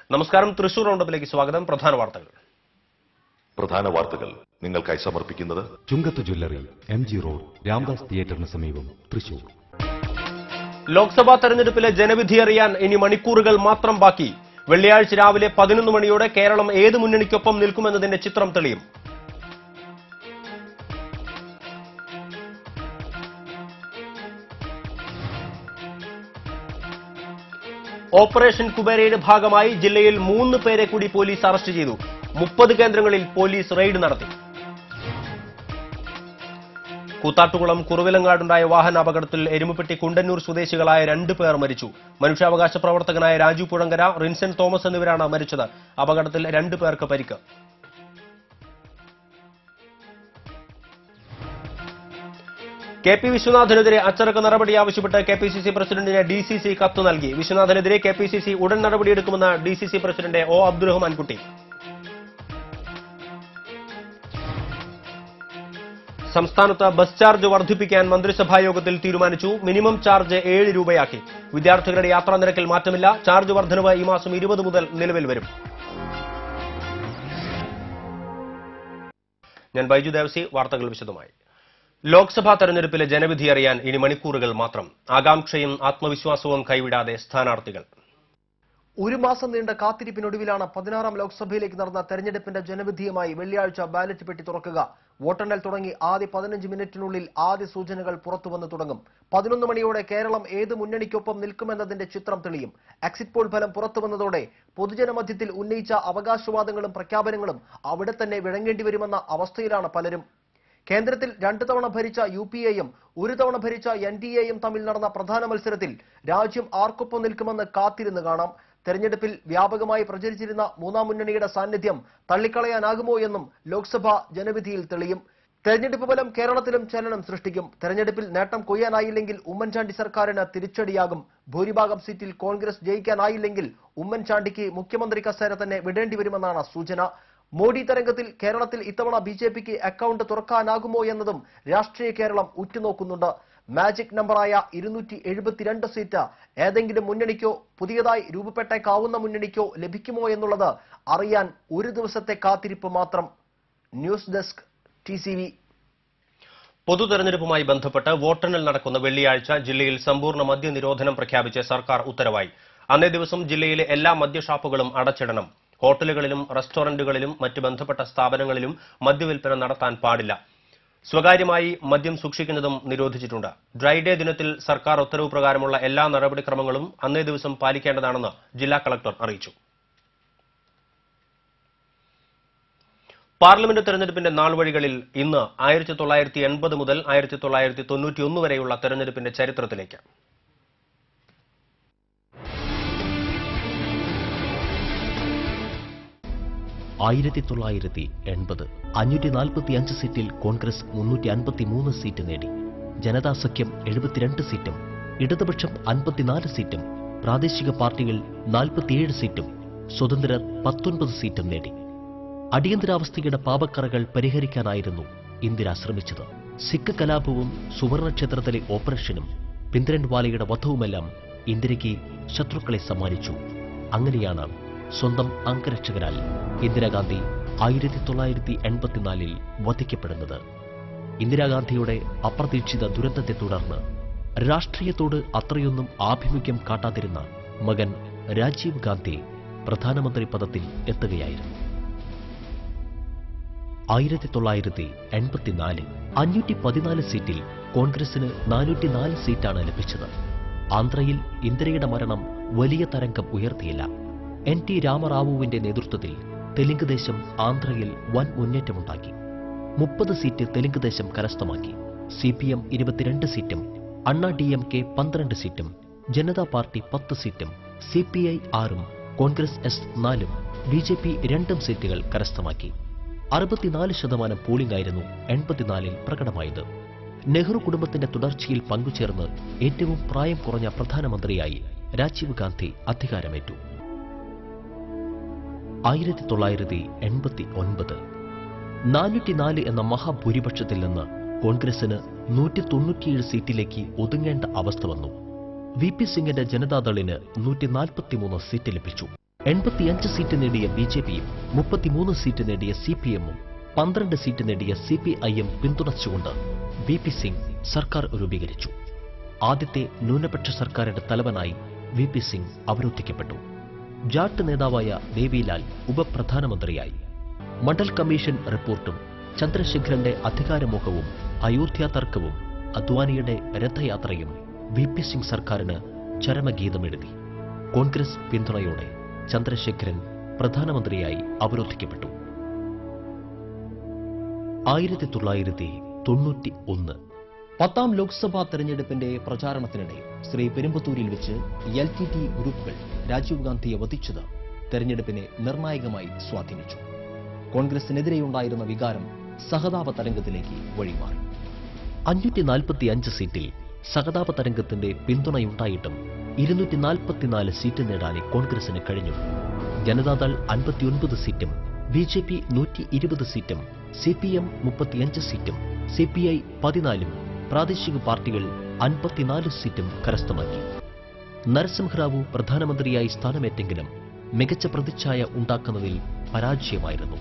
നമസ്കാരം തൃശൂർ റൗണ്ടപ്പിലേക്ക് സ്വാഗതം പ്രധാന വാർത്തകൾ പ്രധാന വാർത്തകൾ നിങ്ങൾക്കായി സമർപ്പിക്കുന്നത് Chungath jewellery M G road Ramdas തിയേറ്ററിന് സമീപം തൃശൂർ ലോക്സഭാ തെരഞ്ഞെടുപ്പിലെ ജനവിധി അറിയാൻ ഇനി മണിക്കൂറുകൾ മാത്രം ബാക്കി വെള്ളിയാഴ്ച രാവിലെ പതിനൊന്ന് മണിയോടെ കേരളം ഏത് മുന്നണിക്കൊപ്പം നിൽക്കുമെന്നതിന്റെ ചിത്രം തെളിയും ഓപ്പറേഷൻ കുബേരയുടെ ഭാഗമായി ജില്ലയിൽ മൂന്ന് പേരെ കൂടി പോലീസ് അറസ്റ്റ് ചെയ്തു മുപ്പത് കേന്ദ്രങ്ങളിൽ പോലീസ് റെയ്ഡ് നടത്തി കൂത്താട്ടുകുളം കുറുവിലങ്ങാടുണ്ടായ വാഹന അപകടത്തിൽ എരുമപ്പെട്ടി കുണ്ടന്നൂർ സ്വദേശികളായ രണ്ടു പേർ മരിച്ചു മനുഷ്യാവകാശ പ്രവർത്തകനായ രാജു പുഴങ്കര റിൻസൺ തോമസ് എന്നിവരാണ് മരിച്ചത് അപകടത്തിൽ രണ്ടു പേർക്ക് പരിക്ക് കെ പി വിശ്വനാഥനെതിരെ അച്ചടക്ക നടപടി ആവശ്യപ്പെട്ട് കെ പി സി സി പ്രസിഡന്റിന് ഡി സി സി കത്ത് നൽകി വിശ്വനാഥനെതിരെ കെ പി സി സി ഉടൻ നടപടിയെടുക്കുമെന്ന് D C C president O Abdurahman Kutty സംസ്ഥാനത്ത് ബസ് ചാർജ് വർദ്ധിപ്പിക്കാൻ മന്ത്രിസഭാ യോഗത്തിൽ തീരുമാനിച്ചു മിനിമം ചാർജ് ഏഴ് രൂപയാക്കി വിദ്യാർത്ഥികളുടെ യാത്രാ നിരക്കിൽ മാറ്റമില്ല ചാർജ് വർധനവ് ഈ മാസം ഇരുപത് മുതൽ നിലവിൽ വരും ഞാൻ ബൈജു ദേവസി വാർത്തകൾ വിശദമായി ലോക്സഭാ തെരഞ്ഞെടുപ്പിലെ ജനവിധി അറിയാൻ ഇനി മണിക്കൂറുകൾ മാത്രം ആകാംക്ഷയും ആത്മവിശ്വാസവും കൈവിടാതെ സ്ഥാനാർത്ഥികൾ ഒരു മാസം നീണ്ട കാത്തിരിപ്പിനൊടുവിലാണ് പതിനാറാം ലോക്സഭയിലേക്ക് നടന്ന തെരഞ്ഞെടുപ്പിന്റെ ജനവിധിയുമായി വെള്ളിയാഴ്ച ബാലറ്റ് പെട്ടി തുറക്കുക വോട്ടെണ്ണൽ തുടങ്ങി ആദ്യ പതിനഞ്ച് മിനിറ്റിനുള്ളിൽ ആദ്യ സൂചനകൾ പുറത്തുവന്ന് തുടങ്ങും പതിനൊന്ന് മണിയോടെ കേരളം ഏത് മുന്നണിക്കൊപ്പം നിൽക്കുമെന്നതിന്റെ ചിത്രം തെളിയും എക്സിറ്റ് പോൾ ഫലം പുറത്തുവന്നതോടെ പൊതുജനമധ്യത്തിൽ ഉന്നയിച്ച അവകാശവാദങ്ങളും പ്രഖ്യാപനങ്ങളും അവിടെ തന്നെ വിളങ്ങേണ്ടി വരുമെന്ന അവസ്ഥയിലാണ് പലരും കേന്ദ്രത്തിൽ രണ്ടു തവണ ഭരിച്ച യു പി എയും ഒരു തവണ ഭരിച്ച എൻ ഡി എയും തമ്മിൽ നടന്ന പ്രധാന മത്സരത്തിൽ രാജ്യം ആർക്കൊപ്പം നിൽക്കുമെന്ന് കാത്തിരുന്ന് കാണാം തെരഞ്ഞെടുപ്പിൽ വ്യാപകമായി പ്രചരിച്ചിരുന്ന മൂന്നാം മുന്നണിയുടെ സാന്നിധ്യം തള്ളിക്കളയാനാകുമോ എന്നും ലോക്സഭ ജനവിധിയിൽ തെളിയും തെരഞ്ഞെടുപ്പ് ഫലം കേരളത്തിലും ചലനം സൃഷ്ടിക്കും തെരഞ്ഞെടുപ്പിൽ നേട്ടം കൊയ്യാനായില്ലെങ്കിൽ ഉമ്മൻചാണ്ടി സർക്കാരിന് തിരിച്ചടിയാകും ഭൂരിഭാഗം സീറ്റിൽ കോൺഗ്രസ് ജയിക്കാനായില്ലെങ്കിൽ ഉമ്മൻചാണ്ടിക്ക് മുഖ്യമന്ത്രി കസേര തന്നെ വിടേണ്ടി വരുമെന്നാണ് സൂചന മോഡി തരംഗത്തിൽ കേരളത്തിൽ ഇത്തവണ ബി ജെ പിക്ക് അക്കൗണ്ട് തുറക്കാനാകുമോ എന്നതും രാഷ്ട്രീയ കേരളം ഉറ്റുനോക്കുന്നുണ്ട് മാജിക് നമ്പറായ ഇരുന്നൂറ്റി എഴുപത്തിരണ്ട് സീറ്റ് ഏതെങ്കിലും മുന്നണിക്കോ പുതിയതായി രൂപപ്പെട്ടേക്കാവുന്ന മുന്നണിക്കോ ലഭിക്കുമോ എന്നുള്ളത് അറിയാൻ ഒരു ദിവസത്തെ കാത്തിരിപ്പ് മാത്രം news desk T C V പൊതു തെരഞ്ഞെടുപ്പുമായി ബന്ധപ്പെട്ട് വോട്ടെണ്ണൽ നടക്കുന്ന വെള്ളിയാഴ്ച ജില്ലയിൽ സമ്പൂർണ്ണ മദ്യനിരോധനം പ്രഖ്യാപിച്ച് സർക്കാർ ഉത്തരവായി അന്നേ ദിവസം ജില്ലയിലെ എല്ലാ മദ്യഷാപ്പുകളും അടച്ചിടണം ഹോട്ടലുകളിലും റെസ്റ്റോറന്റുകളിലും മറ്റ് ബന്ധപ്പെട്ട സ്ഥാപനങ്ങളിലും മദ്യവിൽപ്പന നടത്താൻ പാടില്ല സ്വകാര്യമായി മദ്യം സൂക്ഷിക്കുന്നതും നിരോധിച്ചിട്ടുണ്ട് ഡ്രൈ ഡേ ദിനത്തിൽ സർക്കാർ ഉത്തരവ് പ്രകാരമുള്ള എല്ലാ നടപടിക്രമങ്ങളും അന്നേ ദിവസം പാലിക്കേണ്ടതാണെന്ന് ജില്ലാ കളക്ടർ അറിയിച്ചു പാർലമെന്റ് തെരഞ്ഞെടുപ്പിന്റെ നാൾവഴികളിൽ ഇന്ന് ആയിരത്തി തൊള്ളായിരത്തി എൺപത് മുതൽ ആയിരത്തി തൊള്ളായിരത്തി തൊണ്ണൂറ്റിയൊന്ന് വരെയുള്ള തെരഞ്ഞെടുപ്പിന്റെ ചരിത്രത്തിലേക്ക് ആയിരത്തി തൊള്ളായിരത്തി എൺപത് അഞ്ഞൂറ്റി നാൽപ്പത്തി അഞ്ച് സീറ്റിൽ കോൺഗ്രസ് മുന്നൂറ്റി അൻപത്തി മൂന്ന് സീറ്റ് നേടി ജനതാ സഖ്യം എഴുപത്തിരണ്ട് സീറ്റും ഇടതുപക്ഷം അൻപത്തിനാല് സീറ്റും പ്രാദേശിക പാർട്ടികൾ നാൽപ്പത്തിയേഴ് സീറ്റും സ്വതന്ത്രർ പത്തൊൻപത് സീറ്റും നേടി അടിയന്തരാവസ്ഥയുടെ പാപക്കറകൾ പരിഹരിക്കാനായിരുന്നു ഇന്ദിര ശ്രമിച്ചത് സിഖ് കലാപവും സുവർണക്ഷേത്രത്തിലെ ഓപ്പറേഷനും പിന്ദ്രൻവാലയുടെ വധവുമെല്ലാം ഇന്ദിരയ്ക്ക് ശത്രുക്കളെ സമ്മാനിച്ചു അങ്ങനെയാണ് സ്വന്തം അംഗരക്ഷകരാൽ ഇന്ദിരാഗാന്ധി ആയിരത്തി തൊള്ളായിരത്തി എൺപത്തിനാലിൽ വധിക്കപ്പെടുന്നത് ഇന്ദിരാഗാന്ധിയുടെ അപ്രതീക്ഷിത ദുരന്തത്തെ തുടർന്ന് രാഷ്ട്രീയത്തോട് അത്രയൊന്നും ആഭിമുഖ്യം കാട്ടാതിരുന്ന മകൻ രാജീവ് ഗാന്ധി പ്രധാനമന്ത്രി പദത്തിൽ എത്തുകയായിരുന്നു ആയിരത്തി തൊള്ളായിരത്തി എൺപത്തിനാല് അഞ്ഞൂറ്റി പതിനാല് സീറ്റിൽ കോൺഗ്രസിന് നാനൂറ്റിനാല് സീറ്റാണ് ലഭിച്ചത് ആന്ധ്രയിൽ ഇന്ദിരയുടെ മരണം വലിയ തരംഗം ഉയർത്തിയില്ല എൻ ടി രാമറാവുവിന്റെ നേതൃത്വത്തിൽ തെലുങ്ക് ദേശം ആന്ധ്രയിൽ വൻ മുന്നേറ്റമുണ്ടാക്കി മുപ്പത് സീറ്റ് തെലുങ്ക് ദേശം കരസ്ഥമാക്കി സി പി എം ഇരുപത്തിരണ്ട് സീറ്റും അണ്ണാ ഡി എം കെ പന്ത്രണ്ട് സീറ്റും ജനതാ പാർട്ടി പത്ത് സീറ്റും സി പി ഐ ആറും കോൺഗ്രസ് എസ് നാലും ബി ജെ പി രണ്ടും സീറ്റുകൾ കരസ്ഥമാക്കി അറുപത്തിനാല് ശതമാനം പോളിംഗ് ആയിരുന്നു എൺപത്തിനാലിൽ പ്രകടമായത് നെഹ്റു കുടുംബത്തിന്റെ തുടർച്ചയിൽ പങ്കുചേർന്ന് ഏറ്റവും പ്രായം കുറഞ്ഞ പ്രധാനമന്ത്രിയായി രാജീവ് ഗാന്ധി അധികാരമേറ്റു ആയിരത്തി തൊള്ളായിരത്തി എൺപത്തി ഒൻപത് നാനൂറ്റിനാല് എന്ന മഹാഭൂരിപക്ഷത്തിൽ നിന്ന് കോൺഗ്രസിന് നൂറ്റി തൊണ്ണൂറ്റിയേഴ് സീറ്റിലേക്ക് ഒതുങ്ങേണ്ട അവസ്ഥ വന്നു വി പി സിംഗിന്റെ ജനതാദളിന് നൂറ്റി നാൽപ്പത്തിമൂന്ന് സീറ്റ് ലഭിച്ചു എൺപത്തിയഞ്ച് സീറ്റ് നേടിയ ബി ജെ പിയും മുപ്പത്തിമൂന്ന് സീറ്റ് നേടിയ സി പി എമ്മും പന്ത്രണ്ട് സീറ്റ് നേടിയ സി പി ഐ എം പിന്തുണച്ചുകൊണ്ട് വി പി സിംഗ് സർക്കാർ രൂപീകരിച്ചു ആദ്യത്തെ ന്യൂനപക്ഷ സർക്കാരിന്റെ തലവനായി വി പി സിംഗ് അവരോധിക്കപ്പെട്ടു ജാട്ട് നേതാവായ ദേവിലാൽ ഉപപ്രധാനമന്ത്രിയായി മണ്ഡൽ കമ്മീഷൻ റിപ്പോർട്ടും ചന്ദ്രശേഖരന്റെ അധികാരമോഹവും അയോധ്യ തർക്കവും അദ്വാനിയുടെ രഥയാത്രയും വി പി സിംഗ് സർക്കാരിന് ചരമഗീതമെഴുതി കോൺഗ്രസ് പിന്തുണയോടെ ചന്ദ്രശേഖരൻ പ്രധാനമന്ത്രിയായി അവരോധിക്കപ്പെട്ടു ആയിരത്തി തൊള്ളായിരത്തി തൊണ്ണൂറ്റി ഒന്ന് പത്താം ലോക്സഭാ തെരഞ്ഞെടുപ്പിന്റെ പ്രചാരണത്തിനിടെ ശ്രീ പെരുമ്പത്തൂരിൽ വെച്ച് എൽ ടി ടി ഗ്രൂപ്പുകൾ രാജീവ് ഗാന്ധിയെ വധിച്ചത് തെരഞ്ഞെടുപ്പിനെ നിർണായകമായി സ്വാധീനിച്ചു കോൺഗ്രസിനെതിരെയുണ്ടായിരുന്ന വികാരം സഹതാപ തരംഗത്തിലേക്ക് വഴിമാറി അഞ്ഞൂറ്റി നാൽപ്പത്തി അഞ്ച് സീറ്റിൽ സഹതാപ തരംഗത്തിന്റെ പിന്തുണയുണ്ടായിട്ടും ഇരുന്നൂറ്റി നാൽപ്പത്തിനാല് സീറ്റ് നേടാനേ കോൺഗ്രസിന് കഴിഞ്ഞു ജനതാദൾ അൻപത്തിയൊൻപത് സീറ്റും ബി ജെ പി നൂറ്റി ഇരുപത് സീറ്റും സി പി എം മുപ്പത്തിയഞ്ച് സീറ്റും സി പി ഐ പതിനാലും പ്രാദേശിക പാർട്ടികൾ അൻപത്തിനാല് സീറ്റും കരസ്ഥമാക്കി നരസിംഹറാവു പ്രധാനമന്ത്രിയായി സ്ഥാനമേറ്റെങ്കിലും മികച്ച പ്രതിച്ഛായ ഉണ്ടാക്കുന്നതിൽ പരാജയമായിരുന്നു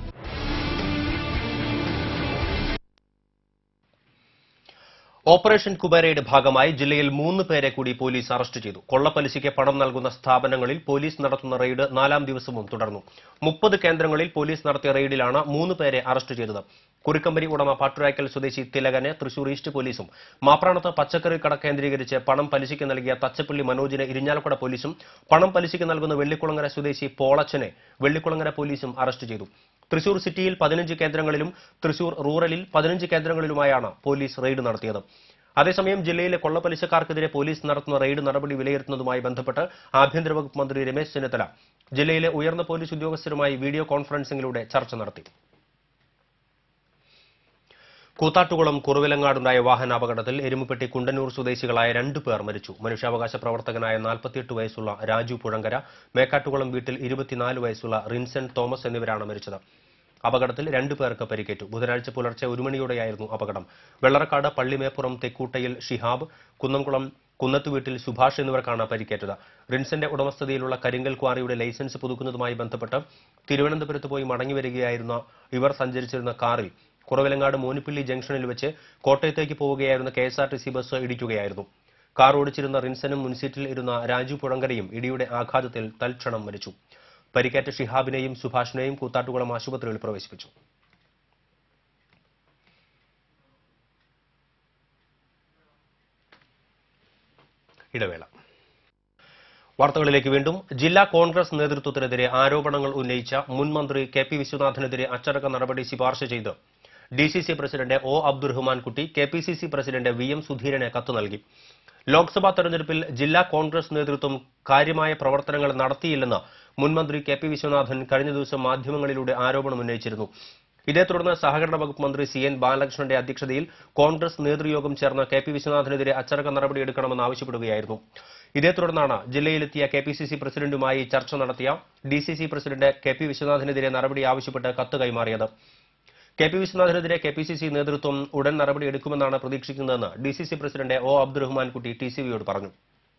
ഓപ്പറേഷൻ കുബേരയുടെ ഭാഗമായി ജില്ലയിൽ മൂന്ന് പേരെ കൂടി പോലീസ് അറസ്റ്റ് ചെയ്തു കൊള്ളപ്പലിശയ്ക്ക് പണം നൽകുന്ന സ്ഥാപനങ്ങളിൽ പോലീസ് നടത്തുന്ന റെയ്ഡ് നാലാം ദിവസവും തുടർന്നു മുപ്പത് കേന്ദ്രങ്ങളിൽ പോലീസ് നടത്തിയ റെയ്ഡിലാണ് മൂന്ന് പേരെ അറസ്റ്റ് ചെയ്തത് കുറിക്കമ്പനി ഉടമ പാട്ടുരായ്ക്കൽ സ്വദേശി തിലകനെ തൃശൂർ ഈസ്റ്റ് പോലീസും മാപ്രാണത്ത് പച്ചക്കറി കട കേന്ദ്രീകരിച്ച് പണം പലിശയ്ക്ക് നൽകിയ തച്ചപ്പള്ളി മനോജിനെ ഇരിഞ്ഞാലക്കുട പോലീസും പണം പലിശയ്ക്ക് നൽകുന്ന വെള്ളിക്കുളങ്ങര സ്വദേശി പോളച്ചനെ വെള്ളിക്കുളങ്ങര പോലീസും അറസ്റ്റ് ചെയ്തു തൃശൂർ സിറ്റിയിൽ പതിനഞ്ച് കേന്ദ്രങ്ങളിലും തൃശൂർ റൂറലിൽ പതിനഞ്ച് കേന്ദ്രങ്ങളിലുമായാണ് പോലീസ് റെയ്ഡ് നടത്തിയത് അതേസമയം ജില്ലയിലെ കൊള്ളപ്പലിശക്കാർക്കെതിരെ പോലീസ് നടത്തുന്ന റെയ്ഡ് നടപടി വിലയിരുത്തുന്നതുമായി ബന്ധപ്പെട്ട് ആഭ്യന്തര വകുപ്പ് മന്ത്രി രമേശ് ചെന്നിത്തല ജില്ലയിലെ ഉയർന്ന പോലീസ് ഉദ്യോഗസ്ഥരുമായി വീഡിയോ കോൺഫറൻസിംഗിലൂടെ ചർച്ച നടത്തി കൂത്താട്ടുകുളം കുറുവിലങ്ങാടുണ്ടായ വാഹനാപകടത്തിൽ എരുമുപ്പെട്ടി കുണ്ടന്നൂർ സ്വദേശികളായ രണ്ടു പേർ മരിച്ചു മനുഷ്യാവകാശ പ്രവർത്തകനായ നാൽപ്പത്തിയെട്ട് വയസ്സുള്ള രാജു പുഴങ്കര മേക്കാട്ടുകുളം വീട്ടിൽ ഇരുപത്തിനാല് വയസ്സുള്ള റിൻസൻ തോമസ് എന്നിവരാണ് മരിച്ചത് അപകടത്തിൽ രണ്ടു പേർക്ക് പരിക്കേറ്റു ബുധനാഴ്ച പുലർച്ചെ ഒരു മണിയോടെയായിരുന്നു അപകടം വെള്ളറക്കാട് പള്ളിമേപ്പുറം തെക്കൂട്ടയിൽ ഷിഹാബ് കുന്നംകുളം കുന്നത്ത് വീട്ടിൽ സുഭാഷ് എന്നിവർക്കാണ് പരിക്കേറ്റത് റിൻസന്റെ ഉടമസ്ഥതയിലുള്ള കരിങ്കൽ ക്വാറിയുടെ ലൈസൻസ് പുതുക്കുന്നതുമായി ബന്ധപ്പെട്ട് തിരുവനന്തപുരത്ത് പോയി മടങ്ങിവരികയായിരുന്ന ഇവർ സഞ്ചരിച്ചിരുന്ന കാറിൽ കുറവിലങ്ങാട് മോനിപ്പിള്ളി ജംഗ്ഷനിൽ വെച്ച് കോട്ടയത്തേക്ക് പോവുകയായിരുന്ന K S R T C bus ഇടിക്കുകയായിരുന്നു കാർ ഓടിച്ചിരുന്ന റിൻസനും മുൻസീറ്റിൽ ഇരുന്ന രാജു പുഴങ്കരയും ഇടിയുടെ ആഘാതത്തിൽ തൽക്ഷണം മരിച്ചു പരിക്കേറ്റ ഷിഹാബിനെയും സുഭാഷിനെയും കൂത്താട്ടുകുളം ആശുപത്രിയിൽ പ്രവേശിപ്പിച്ചു ഇടവേള വാർത്തകളിലേക്ക് വീണ്ടും ജില്ലാ കോൺഗ്രസ് നേതൃത്വത്തിനെതിരെ ആരോപണങ്ങൾ ഉന്നയിച്ച മുൻ മന്ത്രി കെ പി വിശ്വനാഥനെതിരെ അച്ചടക്ക നടപടി ശുപാർശ ചെയ്ത് D C C president O Abdurahman Kutty K P C C president V M സുധീരന് കത്ത് നൽകി ലോക്സഭാ തെരഞ്ഞെടുപ്പിൽ ജില്ലാ കോൺഗ്രസ് നേതൃത്വം കാര്യമായ പ്രവർത്തനങ്ങൾ നടത്തിയില്ലെന്ന് മുൻമന്ത്രി കെ പി വിശ്വനാഥൻ കഴിഞ്ഞ ദിവസം മാധ്യമങ്ങളിലൂടെ ആരോപണം ഉന്നയിച്ചിരുന്നു ഇതേ തുടർന്ന് സഹകരണ വകുപ്പ് മന്ത്രി സി എൻ ബാലകൃഷ്ണന്റെ അധ്യക്ഷതയിൽ കോൺഗ്രസ് നേതൃയോഗം ചേർന്ന് കെ പി വിശ്വനാഥനെതിരെ അച്ചടക്ക നടപടിയെടുക്കണമെന്ന് ആവശ്യപ്പെടുകയായിരുന്നു ഇതേ തുടർന്നാണ് ജില്ലയിലെത്തിയ കെ പി സി സി പ്രസിഡന്റുമായി ചർച്ച നടത്തിയ D C C president K P വിശ്വനാഥനെതിരെ നടപടി ആവശ്യപ്പെട്ട് കത്ത് കൈമാറിയത് കെ പി വിശ്വനാഥനെതിരെ കെ പി സി സി നേതൃത്വം ഉടൻ നടപടി എടുക്കുമെന്നാണ് പ്രതീക്ഷിക്കുന്നതെന്ന് D C C president O Abdurahman Kutty T C വിയോട് പറഞ്ഞു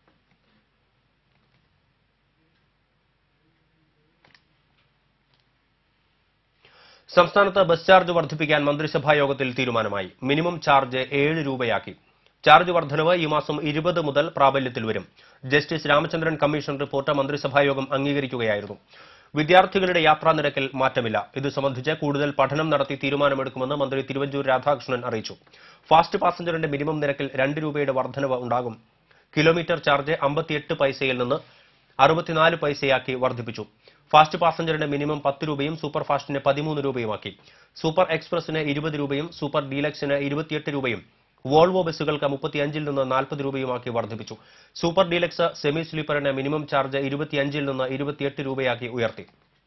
സംസ്ഥാനത്ത് ബസ് ചാർജ് വർദ്ധിപ്പിക്കാൻ മന്ത്രിസഭാ യോഗത്തിൽ തീരുമാനമായി മിനിമം ചാർജ് ഏഴ് രൂപയാക്കി ചാർജ് വർധനവ് ഈ മാസം ഇരുപത് മുതൽ പ്രാബല്യത്തിൽ വരും ജസ്റ്റിസ് രാമചന്ദ്രൻ കമ്മീഷൻ റിപ്പോർട്ട് മന്ത്രിസഭാ യോഗം അംഗീകരിക്കുകയായിരുന്നു വിദ്യാർത്ഥികളുടെ യാത്രാ നിരക്കിൽ മാറ്റമില്ല ഇത് സംബന്ധിച്ച് കൂടുതൽ പഠനം നടത്തി തീരുമാനമെടുക്കുമെന്ന് മന്ത്രി തിരുവഞ്ചൂർ രാധാകൃഷ്ണൻ അറിയിച്ചു ഫാസ്റ്റ് പാസഞ്ചറിന്റെ മിനിമം നിരക്കിൽ രണ്ട് രൂപയുടെ വർധനവ് ഉണ്ടാകും കിലോമീറ്റർ ചാർജ് അമ്പത്തിയെട്ട് പൈസയിൽ നിന്ന് അറുപത്തിനാല് പൈസയാക്കി വർദ്ധിപ്പിച്ചു ഫാസ്റ്റ് പാസഞ്ചറിന് മിനിമം പത്ത് രൂപയും സൂപ്പർ ഫാസ്റ്റിന് പതിമൂന്ന് രൂപയുമാക്കി സൂപ്പർ എക്സ്പ്രസിന് ഇരുപത് രൂപയും സൂപ്പർ ഡീലക്സിന് ഇരുപത്തിയെട്ട് രൂപയും വോൾവോ ബസ്സുകൾക്ക് മുപ്പത്തിയഞ്ചിൽ നിന്ന് നാൽപ്പത് രൂപയുമാക്കി വർദ്ധിപ്പിച്ചു സൂപ്പർ ഡീലക്സ് സെമി സ്ലീപ്പറിന് മിനിമം ചാർജ് ഇരുപത്തിയഞ്ചിൽ നിന്ന് ഇരുപത്തിയെട്ട് രൂപയാക്കി ഉയർത്തി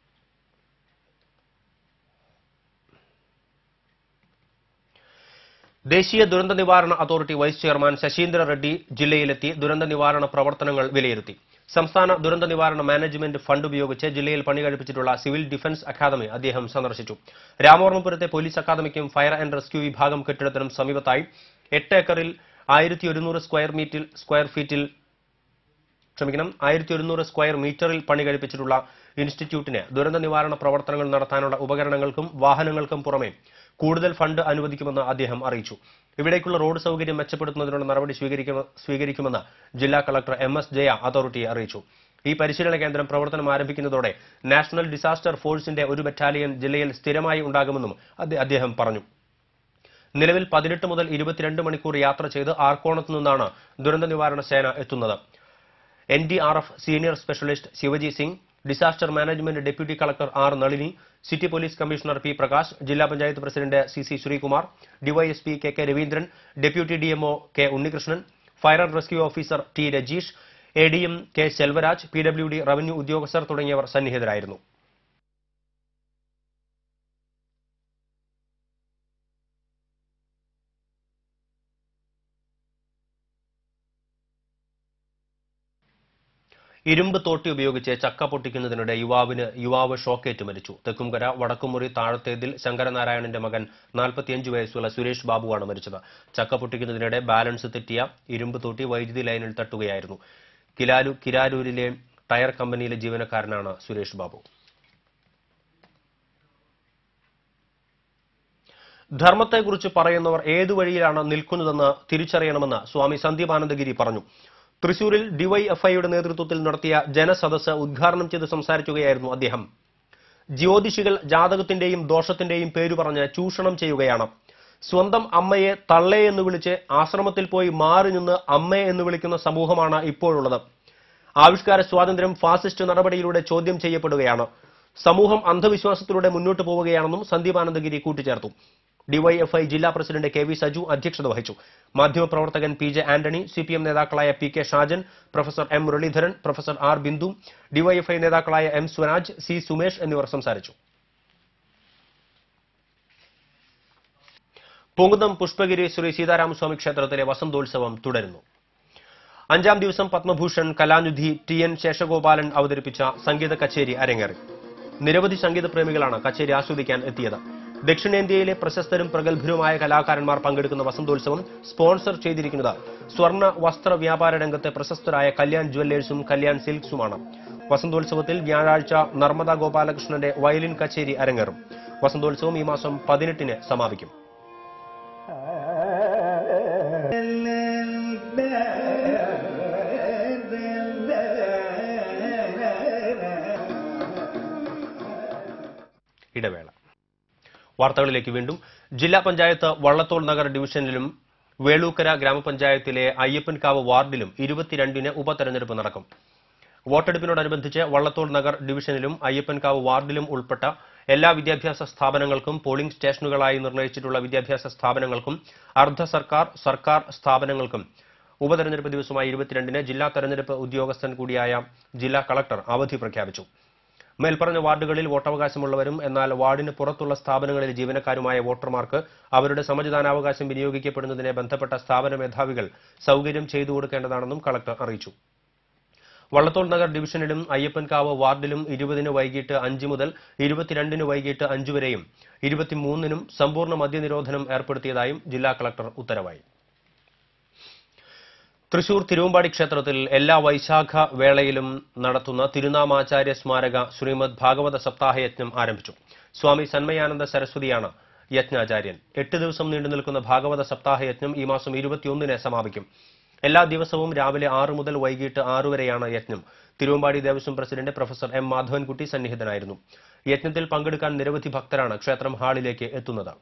ദേശീയ ദുരന്ത നിവാരണ authority vice chairman Sasheendra Reddy ജില്ലയിലെത്തി ദുരന്ത നിവാരണ പ്രവർത്തനങ്ങൾ വിലയിരുത്തി സംസ്ഥാന ദുരന്ത നിവാരണ മാനേജ്മെന്റ് ഫണ്ട് ഉപയോഗിച്ച് ജില്ലയിൽ പണി കഴിപ്പിച്ചിട്ടുള്ള സിവിൽ ഡിഫൻസ് അക്കാദമി അദ്ദേഹം സന്ദർശിച്ചു രാമവർമ്മപുരത്തെ പോലീസ് അക്കാദമിക്കും ഫയർ ആൻഡ് റെസ്ക്യൂ വിഭാഗം കെട്ടിടത്തിനും സമീപത്തായി എട്ട് ഏക്കറിൽ ആയിരത്തി ഒരുന്നൂറ് സ്ക്വയർ മീറ്റിൽ സ്ക്വയർ ഫീറ്റിൽ ക്ഷമിക്കണം ആയിരത്തി ഒരുന്നൂറ് സ്ക്വയർ മീറ്ററിൽ പണി കഴിപ്പിച്ചിട്ടുള്ള ഇൻസ്റ്റിറ്റ്യൂട്ടിന് ദുരന്ത നിവാരണ പ്രവർത്തനങ്ങൾ നടത്താനുള്ള ഉപകരണങ്ങൾക്കും വാഹനങ്ങൾക്കും പുറമെ കൂടുതൽ ഫണ്ട് അനുവദിക്കുമെന്ന് അദ്ദേഹം അറിയിച്ചു ഇവിടേക്കുള്ള റോഡ് സൗകര്യം മെച്ചപ്പെടുത്തുന്നതിനുള്ള നടപടി സ്വീകരിക്കുമ- സ്വീകരിക്കുമെന്ന് ജില്ലാ കളക്ടർ എം എസ് ജയ അതോറിറ്റിയെ അറിയിച്ചു ഈ പരിശീലന കേന്ദ്രം പ്രവർത്തനം ആരംഭിക്കുന്നതോടെ നാഷണൽ ഡിസാസ്റ്റർ ഫോഴ്സിന്റെ ഒരു ബറ്റാലിയൻ ജില്ലയിൽ സ്ഥിരമായി ഉണ്ടാകുമെന്നും അദ്ദേ- അദ്ദേഹം പറഞ്ഞു നിലവിൽ പതിനെട്ട് മുതൽ ഇരുപത്തിരണ്ട് മണിക്കൂർ യാത്ര ചെയ്ത് ആർക്കോണത്ത് നിന്നാണ് ദുരന്ത നിവാരണ സേന എത്തുന്നത് N D R F senior specialist Shivaji Singh disaster management deputy collector R Nalini city police commissioner P Prakash ജില്ലാ panchayat president C C Sreekumar DYSP K K Raveendran deputy DMO K Unnikrishnan fire and rescue officer T Rajeesh A D M K Selvaraj P W D revenue ഉദ്യോഗസ്ഥർ തുടങ്ങിയവർ സന്നിഹിതരായിരുന്നു ഇരുമ്പ് തോട്ടി ഉപയോഗിച്ച് ചക്ക പൊട്ടിക്കുന്നതിനിടെ യുവാവിന് യുവാവ് ഷോക്കേറ്റ് മരിച്ചു തെക്കുംകര വടക്കുമുറി താഴത്തേതിൽ ശങ്കരനാരായണന്റെ മകൻ നാൽപ്പത്തിയഞ്ച് വയസ്സുള്ള സുരേഷ് ബാബുവാണ് മരിച്ചത് ചക്ക പൊട്ടിക്കുന്നതിനിടെ ബാലൻസ് തെറ്റിയ ഇരുമ്പ് തോട്ടി വൈദ്യുതി ലൈനിൽ തട്ടുകയായിരുന്നു കിലാലു കിരാരൂരിലെ ടയർ കമ്പനിയിലെ ജീവനക്കാരനാണ് സുരേഷ് ബാബു ധർമ്മത്തെക്കുറിച്ച് പറയുന്നവർ ഏതു വഴിയിലാണ് നിൽക്കുന്നതെന്ന് തിരിച്ചറിയണമെന്ന് സ്വാമി സന്ദീപാനന്ദഗിരി പറഞ്ഞു തൃശൂരിൽ ഡിവൈഎഫ്ഐയുടെ നേതൃത്വത്തിൽ നടത്തിയ ജനസദസ്സ് ഉദ്ഘാടനം ചെയ്ത് സംസാരിക്കുകയായിരുന്നു അദ്ദേഹം ജ്യോതിഷികൾ ജാതകത്തിന്റെയും ദോഷത്തിന്റെയും പേരു പറഞ്ഞ് ചൂഷണം ചെയ്യുകയാണ് സ്വന്തം അമ്മയെ തള്ളേ എന്ന് വിളിച്ച് ആശ്രമത്തിൽ പോയി മാറി നിന്ന് അമ്മയെ എന്ന് വിളിക്കുന്ന സമൂഹമാണ് ഇപ്പോഴുള്ളത് ആവിഷ്കാര സ്വാതന്ത്ര്യം ഫാസിസ്റ്റ് നടപടിയിലൂടെ ചോദ്യം ചെയ്യപ്പെടുകയാണ് സമൂഹം അന്ധവിശ്വാസത്തിലൂടെ മുന്നോട്ട് പോവുകയാണെന്നും സന്ദീപാനന്ദഗിരി കൂട്ടിച്ചേർത്തു ഡിവൈഎഫ്ഐ ജില്ലാ പ്രസിഡന്റ് കെ വി സജു അധ്യക്ഷത വഹിച്ചു മാധ്യമപ്രവർത്തകൻ P J Antony C P M നേതാക്കളായ P K Shajan professor M Muraleedharan professor R Bindu DYFI നേതാക്കളായ എം സ്വരാജ് സി സുമേഷ് എന്നിവർ സംസാരിച്ചു പൂങ്കുന്നം പുഷ്പഗിരി ശ്രീ സീതാരാമസ്വാമി ക്ഷേത്രത്തിലെ വസന്തോത്സവം തുടരുന്നു അഞ്ചാം ദിവസം പത്മഭൂഷൺ കലാനിധി ടി എൻ ശേഷഗോപാലൻ അവതരിപ്പിച്ച സംഗീത കച്ചേരി അരങ്ങേറി നിരവധി സംഗീത പ്രേമികളാണ് കച്ചേരി ആസ്വദിക്കാൻ എത്തിയത് ദക്ഷിണേന്ത്യയിലെ പ്രശസ്തരും പ്രഗത്ഭരുമായ കലാകാരന്മാർ പങ്കെടുക്കുന്ന വസന്തോത്സവം സ്പോൺസർ ചെയ്തിരിക്കുന്നത് സ്വർണ്ണ വസ്ത്ര വ്യാപാര രംഗത്തെ പ്രശസ്തരായ കല്യാൺ ജ്വല്ലേഴ്സും കല്യാൺ സിൽക്സുമാണ് വസന്തോത്സവത്തിൽ വ്യാഴാഴ്ച നർമ്മദ ഗോപാലകൃഷ്ണന്റെ വയലിൻ കച്ചേരി അരങ്ങേറും വസന്തോത്സവം ഈ മാസം പതിനെട്ടിന് സമാപിക്കും ഇടവേള വാർത്തകളിലേക്ക് വീണ്ടും ജില്ലാ പഞ്ചായത്ത് വള്ളത്തോൾ നഗർ ഡിവിഷനിലും വേളൂക്കര ഗ്രാമപഞ്ചായത്തിലെ അയ്യപ്പൻകാവ് വാർഡിലും ഇരുപത്തിരണ്ടിന് ഉപതെരഞ്ഞെടുപ്പ് നടക്കും വോട്ടെടുപ്പിനോടനുബന്ധിച്ച് വള്ളത്തോൾ നഗർ ഡിവിഷനിലും അയ്യപ്പൻകാവ് വാർഡിലും ഉൾപ്പെട്ട എല്ലാ വിദ്യാഭ്യാസ സ്ഥാപനങ്ങൾക്കും പോളിംഗ് സ്റ്റേഷനുകളായി നിർണയിച്ചിട്ടുള്ള വിദ്യാഭ്യാസ സ്ഥാപനങ്ങൾക്കും അർദ്ധ സർക്കാർ സർക്കാർ സ്ഥാപനങ്ങൾക്കും ഉപതെരഞ്ഞെടുപ്പ് ദിവസമായ ഇരുപത്തിരണ്ടിന് ജില്ലാ തെരഞ്ഞെടുപ്പ് ഉദ്യോഗസ്ഥൻ കൂടിയായ ജില്ലാ കളക്ടർ അവധി പ്രഖ്യാപിച്ചു മേൽപ്പറഞ്ഞ വാർഡുകളിൽ വോട്ടവകാശമുള്ളവരും എന്നാൽ വാർഡിന് പുറത്തുള്ള സ്ഥാപനങ്ങളിലെ ജീവനക്കാരുമായ വോട്ടർമാർക്ക് അവരുടെ സമ്മതിദാനാവകാശം വിനിയോഗിക്കപ്പെടുന്നതിനെ ബന്ധപ്പെട്ട സ്ഥാപന മേധാവികൾ സൗകര്യം ചെയ്തു കൊടുക്കേണ്ടതാണെന്നും കളക്ടർ അറിയിച്ചു വള്ളത്തോൾ നഗർ ഡിവിഷനിലും അയ്യപ്പൻകാവ് വാർഡിലും ഇരുപതിന് വൈകിട്ട് അഞ്ച് മുതൽ ഇരുപത്തിരണ്ടിന് വൈകിട്ട് അഞ്ച് വരെയും ഇരുപത്തിമൂന്നിനും സമ്പൂർണ്ണ മദ്യനിരോധനം ഏർപ്പെടുത്തിയതായും ജില്ലാ കളക്ടർ ഉത്തരവായി തൃശൂർ തിരുവമ്പാടി ക്ഷേത്രത്തിൽ എല്ലാ വൈശാഖ വേളയിലും നടത്തുന്ന തിരുനാമാചാര്യ സ്മാരക ശ്രീമദ് ഭാഗവത സപ്താഹയജ്ഞം ആരംഭിച്ചു സ്വാമി സന്മയാനന്ദ സരസ്വതിയാണ് യജ്ഞാചാര്യൻ എട്ട് ദിവസം നീണ്ടു നിൽക്കുന്ന ഭാഗവത സപ്താഹയജ്ഞം ഈ മാസം ഇരുപത്തിയൊന്നിന് സമാപിക്കും എല്ലാ ദിവസവും രാവിലെ ആറ് മുതൽ വൈകിട്ട് ആറു വരെയാണ് യജ്ഞം Thiruvambady Devaswom president professor M Madhavankutty സന്നിഹിതനായിരുന്നു യജ്ഞത്തിൽ പങ്കെടുക്കാൻ നിരവധി ഭക്തരാണ് ക്ഷേത്രം ഹാളിലേക്ക് എത്തുന്നത്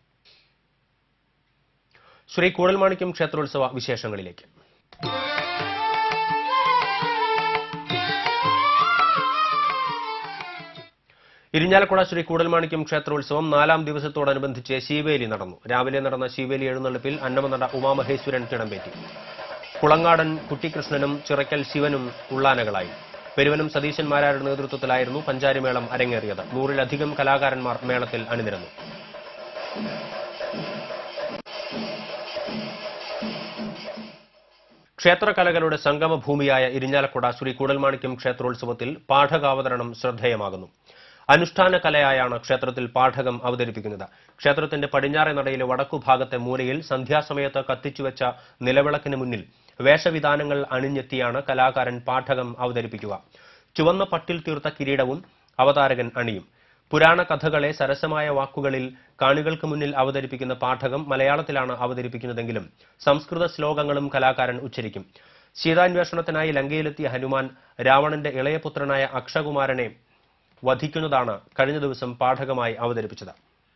ശ്രീ കൂടൽമാണിക്യം ക്ഷേത്രോത്സവ വിശേഷങ്ങളിലേക്ക് ഇരിഞ്ഞാലക്കുട ശ്രീ കൂടൽമാണിക്യം ക്ഷേത്രോത്സവം നാലാം ദിവസത്തോടനുബന്ധിച്ച് ശീവേലി നടന്നു രാവിലെ നടന്ന ശീവേലി എഴുന്നള്ളിപ്പിൽ അന്നമനട ഉമാമഹേശ്വരൻ തിടമ്പേറ്റി കുളങ്ങാടൻ കുട്ടിക്കൃഷ്ണനും ചിറക്കൽ ശിവനും ഉള്ളാനകളായി പെരുവനും സതീശന്മാരാരുടെ നേതൃത്വത്തിലായിരുന്നു പഞ്ചാരിമേളം അരങ്ങേറിയത് നൂറിലധികം കലാകാരന്മാർ മേളത്തിൽ അണിനിരന്നു ക്ഷേത്രകലകളുടെ സംഗമഭൂമിയായ ഇരിഞ്ഞാലക്കുട ശ്രീ കൂടൽമാണിക്യം ക്ഷേത്രോത്സവത്തിൽ പാഠകാവതരണം ശ്രദ്ധേയമാകുന്നു അനുഷ്ഠാന കലയായാണ് ക്ഷേത്രത്തിൽ പാഠകം അവതരിപ്പിക്കുന്നത് ക്ഷേത്രത്തിന്റെ പടിഞ്ഞാറെ നടയിലെ വടക്കുഭാഗത്തെ മൂലയിൽ സന്ധ്യാസമയത്ത് കത്തിച്ചുവെച്ച നിലവിളക്കിന് മുന്നിൽ വേഷവിധാനങ്ങൾ അണിഞ്ഞെത്തിയാണ് കലാകാരൻ പാഠകം അവതരിപ്പിക്കുക ചുവന്ന പട്ടിൽ തീർത്ത കിരീടവും അവതാരകൻ അണിയും പുരാണ കഥകളെ സരസമായ വാക്കുകളിൽ കാണികൾക്ക് മുന്നിൽ അവതരിപ്പിക്കുന്ന പാഠകം മലയാളത്തിലാണ് അവതരിപ്പിക്കുന്നതെങ്കിലും സംസ്കൃത ശ്ലോകങ്ങളും കലാകാരൻ ഉച്ചരിക്കും സീതാന്വേഷണത്തിനായി ലങ്കയിലെത്തിയ ഹനുമാൻ രാവണന്റെ ഇളയപുത്രനായ അക്ഷകുമാരനെ വധിക്കുന്നതാണ് കഴിഞ്ഞ ദിവസം പാഠകമായി അവതരിപ്പിച്ചത്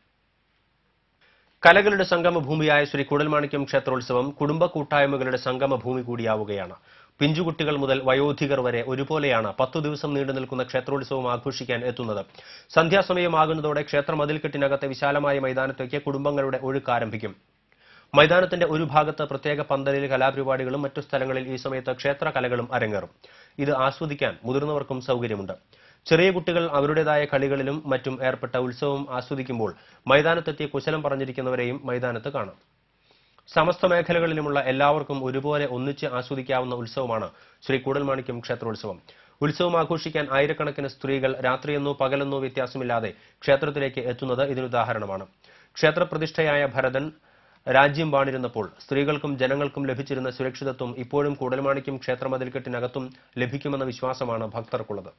കലകളുടെ സംഗമഭൂമിയായ ശ്രീ കുടൽമാണിക്യം ക്ഷേത്രോത്സവം കുടുംബ കൂട്ടായ്മകളുടെ സംഗമഭൂമി കൂടിയാവുകയാണ് പിഞ്ചുകുട്ടികൾ മുതൽ വയോധികർ വരെ ഒരുപോലെയാണ് പത്തു ദിവസം നീണ്ടു നിൽക്കുന്ന ക്ഷേത്രോത്സവം ആഘോഷിക്കാൻ എത്തുന്നത് സന്ധ്യാസമയമാകുന്നതോടെ ക്ഷേത്ര മതിൽക്കെട്ടിനകത്തെ വിശാലമായ മൈതാനത്തേക്ക് കുടുംബങ്ങളുടെ ഒഴുക്ക് ആരംഭിക്കും മൈതാനത്തിന്റെ ഒരു ഭാഗത്ത് പ്രത്യേക പന്തലിൽ കലാപരിപാടികളും മറ്റു സ്ഥലങ്ങളിൽ ഈ സമയത്ത് ക്ഷേത്ര കലകളും അരങ്ങേറും ഇത് ആസ്വദിക്കാൻ മുതിർന്നവർക്കും സൗകര്യമുണ്ട് ചെറിയ കുട്ടികൾ അവരുടേതായ കളികളിലും മറ്റും ഏർപ്പെട്ട ഉത്സവം ആസ്വദിക്കുമ്പോൾ മൈതാനത്തെത്തിയ കുശലം പറഞ്ഞിരിക്കുന്നവരെയും മൈതാനത്ത് കാണാം സമസ്ത മേഖലകളിലുമുള്ള എല്ലാവർക്കും ഒരുപോലെ ഒന്നിച്ച് ആസ്വദിക്കാവുന്ന ഉത്സവമാണ് ശ്രീ കൂടൽമാണിക്യം ക്ഷേത്രോത്സവം ഉത്സവം ആഘോഷിക്കാൻ ആയിരക്കണക്കിന് സ്ത്രീകൾ രാത്രിയെന്നോ പകലെന്നോ വ്യത്യാസമില്ലാതെ ക്ഷേത്രത്തിലേക്ക് എത്തുന്നത് ഇതിനുദാഹരണമാണ് ക്ഷേത്രപ്രതിഷ്ഠയായ ഭരതൻ രാജ്യം വാണിരുന്നപ്പോൾ സ്ത്രീകൾക്കും ജനങ്ങൾക്കും ലഭിച്ചിരുന്ന സുരക്ഷിതത്വം ഇപ്പോഴും കൂടൽമാണിക്യം ക്ഷേത്രമതിൽക്കെട്ടിനകത്തും ലഭിക്കുമെന്ന വിശ്വാസമാണ് ഭക്തർക്കുള്ളത്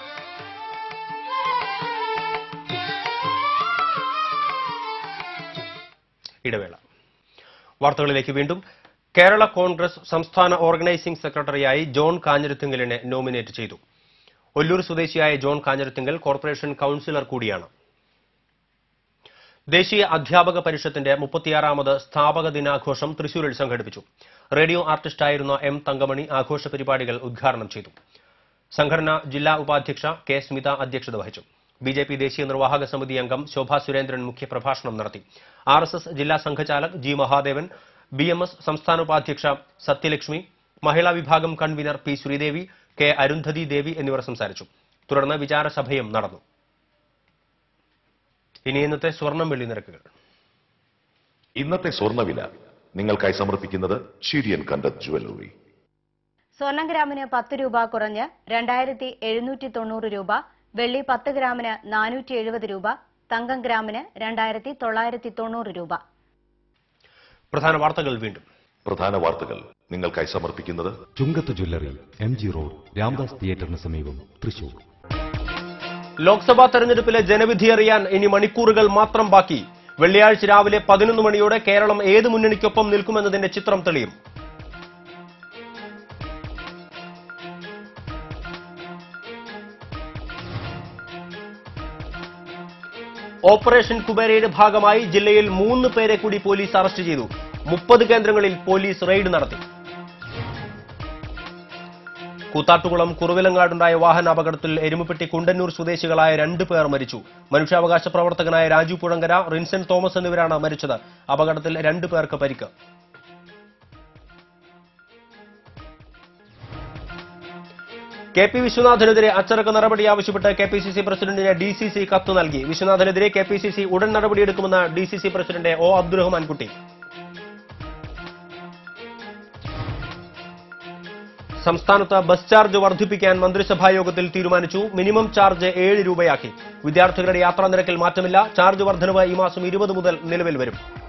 ഇടവേള വാർത്തകളിലേക്ക് വീണ്ടും കേരള കോൺഗ്രസ് സംസ്ഥാന ഓർഗനൈസിംഗ് സെക്രട്ടറിയായി ജോൺ കാഞ്ഞിരത്തിങ്കലിനെ നോമിനേറ്റ് ചെയ്തു ഒല്ലൂർ സ്വദേശിയായ ജോൺ കാഞ്ഞിരത്തിങ്കൽ കോർപ്പറേഷൻ കൌൺസിലർ കൂടിയാണ് ദേശീയ അധ്യാപക പരിഷത്തിന്റെ മുപ്പത്തിയാറാമത് സ്ഥാപക ദിനാഘോഷം തൃശൂരിൽ സംഘടിപ്പിച്ചു റേഡിയോ ആർട്ടിസ്റ്റായിരുന്ന എം തങ്കമണി ആഘോഷ പരിപാടികൾ ഉദ്ഘാടനം ചെയ്തു സംഘടന ജില്ലാ ഉപാധ്യക്ഷ കെ സ്മിത അധ്യക്ഷത വഹിച്ചു ബി ജെ പി ദേശീയ നിർവാഹക സമിതി അംഗം ശോഭാ സുരേന്ദ്രൻ മുഖ്യപ്രഭാഷണം നടത്തി ആർ എസ് എസ് ജില്ലാ സംഘചാലക് G Mahadevan B M S സംസ്ഥാന ഉപാധ്യക്ഷ സത്യലക്ഷ്മി മഹിളാ വിഭാഗം convener P Sreedevi K Arundhathi Devi എന്നിവർ സംസാരിച്ചു തുടർന്ന് വിചാരസഭയും നടന്നു ഇനി ഇന്നത്തെ സ്വർണം വെള്ളി നിരക്കുകൾ ഇന്നത്തെ സ്വർണ്ണവില നിങ്ങൾക്കായി സമർപ്പിക്കുന്നത് ചിരിയൻ കണ്ടത് ജുവല്ലറി സ്വർണം ഗ്രാമിന് പത്ത് രൂപ കുറഞ്ഞ് രണ്ടായിരത്തി എഴുന്നൂറ്റി തൊണ്ണൂറ് രൂപ വെള്ളി പത്ത് ഗ്രാമിന് നാനൂറ്റി എഴുപത് രൂപ തങ്കം ഗ്രാമിന് രണ്ടായിരത്തി തൊള്ളായിരത്തി തൊണ്ണൂറ് രൂപ പ്രധാന വാർത്തകൾ വീണ്ടും പ്രധാന വാർത്തകൾ നിങ്ങൾക്കായി സമർപ്പിക്കുന്നത് Chungath jewellery M G road Ramdas തിയേറ്ററിന് സമീപം തൃശൂർ ലോക്സഭാ തെരഞ്ഞെടുപ്പിലെ ജനവിധി അറിയാൻ ഇനി മണിക്കൂറുകൾ മാത്രം ബാക്കി വെള്ളിയാഴ്ച രാവിലെ പതിനൊന്ന് മണിയോടെ കേരളം ഏത് മുന്നണിക്കൊപ്പം നിൽക്കുമെന്നതിന്റെ ചിത്രം തെളിയും ഓപ്പറേഷൻ കുബേരയുടെ ഭാഗമായി ജില്ലയിൽ മൂന്ന് പേരെ കൂടി പോലീസ് അറസ്റ്റ് ചെയ്തു മുപ്പത് കേന്ദ്രങ്ങളിൽ പോലീസ് റെയ്ഡ് നടത്തി കൂത്താട്ടുകുളം കുറുവിലങ്ങാടുണ്ടായ വാഹന അപകടത്തിൽ എരുമപ്പെട്ടി കുണ്ടന്നൂർ സ്വദേശികളായ രണ്ടു പേർ മരിച്ചു മനുഷ്യാവകാശ പ്രവർത്തകനായ രാജു പുഴങ്കര റിൻസൻ തോമസ് എന്നിവരാണ് മരിച്ചത് അപകടത്തിൽ രണ്ടു പേർക്ക് പരിക്ക് കെ പി വിശ്വനാഥനെതിരെ അച്ചടക്ക നടപടി ആവശ്യപ്പെട്ട് കെ പി സി സി പ്രസിഡന്റിന് ഡി സി സി കത്ത് നൽകി വിശ്വനാഥനെതിരെ കെ പി സി സി ഉടൻ നടപടിയെടുക്കുമെന്ന് D C C president O Abdurahman Kutty സംസ്ഥാനത്ത് ബസ് ചാർജ് വർദ്ധിപ്പിക്കാൻ മന്ത്രിസഭാ യോഗത്തിൽ തീരുമാനിച്ചു മിനിമം ചാർജ് ഏഴ് രൂപയാക്കി വിദ്യാർത്ഥികളുടെ യാത്രാ നിരക്കിൽ മാറ്റമില്ല ചാർജ് വർധനവ് ഈ മാസം ഇരുപത് മുതൽ നിലവിൽ വരും